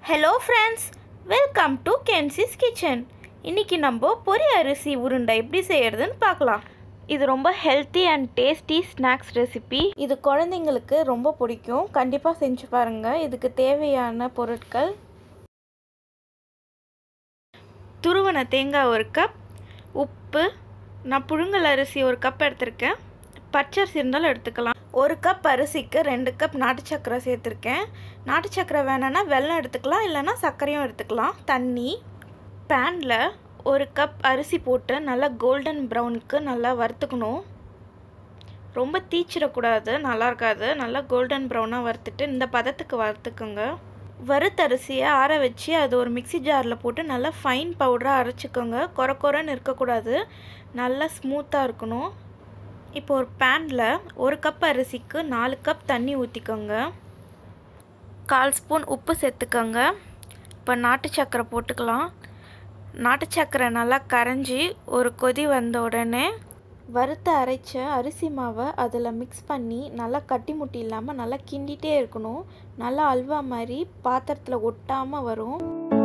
hello friends welcome to கென்சிஸ் kitchen இன்றைக்கி நம்ம பொரி அரிசி உருண்டை எப்படி செய்கிறதுன்னு பார்க்கலாம் இது ரொம்ப healthy and tasty snacks recipe இது குழந்தைங்களுக்கு ரொம்ப பிடிக்கும் கண்டிப்பாக செஞ்சு பாருங்கள் இதுக்கு தேவையான பொருட்கள் துருவன தேங்காய் ஒரு கப் உப்பு நான் புழுங்கல் அரிசி ஒரு கப் எடுத்திருக்கேன் பச்சரிசி இருந்தாலும் எடுத்துக்கலாம் ஒரு கப் அரிசிக்கு ரெண்டு கப் நாட்டு சக்கரை சேர்த்துருக்கேன் நாட்டு சக்கரை வேணும்னா வெல்லம் எடுத்துக்கலாம் இல்லைன்னா சர்க்கரையும் எடுத்துக்கலாம் தண்ணி பேனில் ஒரு கப் அரிசி போட்டு நல்லா கோல்டன் ப்ரௌனுக்கு நல்லா வறுத்துக்கணும் ரொம்ப தீச்சிடக்கூடாது நல்லா இருக்காது நல்லா கோல்டன் ப்ரௌனாக வறுத்துட்டு இந்த பதத்துக்கு வறுத்துக்குங்க வறுத்தரிசியை ஆற வச்சு அது ஒரு மிக்சி ஜாரில் போட்டு நல்லா ஃபைன் பவுடராக அரைச்சிக்கோங்க குறை குறைன்னு இருக்கக்கூடாது நல்லா ஸ்மூத்தாக இருக்கணும் இப்போ ஒரு பேனில் ஒரு கப் அரிசிக்கு நாலு கப் தண்ணி ஊற்றிக்கோங்க கால் ஸ்பூன் உப்பு சேர்த்துக்கோங்க இப்போ நாட்டு சக்கரை போட்டுக்கலாம் நாட்டு சக்கரை நல்லா கரைஞ்சி ஒரு கொதி வந்த உடனே வறுத்த அரைச்ச அரிசி மாவை அதில் மிக்ஸ் பண்ணி நல்லா கட்டி முட்டி இல்லாமல் நல்லா கிண்டிகிட்டே இருக்கணும் நல்லா அல்வா மாதிரி பாத்திரத்தில் ஒட்டாமல் வரும்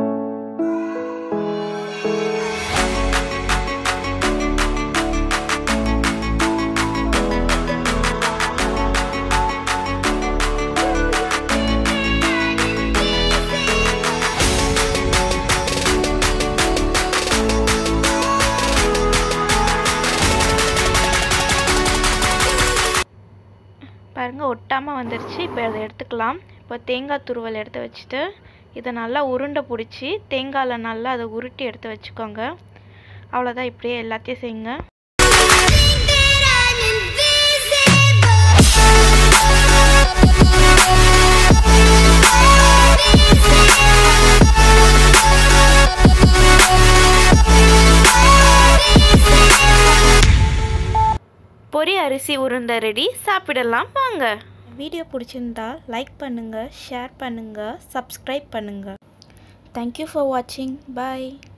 பாருங்கள் ஒட்டாமல் வந்துருச்சு இப்போ அதை எடுத்துக்கலாம் இப்போ தேங்காய் துருவல் எடுத்து வச்சுட்டு இதை நல்லா உருண்டை பிடிச்சி தேங்காயில் நல்லா அதை உருட்டி எடுத்து வச்சுக்கோங்க அவ்வளோதான் இப்படியே எல்லாத்தையும் செய்யுங்க பொரி அரிசி உருண்டை ரெடி சாப்பிடலாம் வாங்க வீடியோ பிடிச்சிருந்தா லைக் பண்ணுங்கள் ஷேர் பண்ணுங்கள் சப்ஸ்கிரைப் பண்ணுங்கள் தேங்க்யூ ஃபார் வாட்சிங் பாய்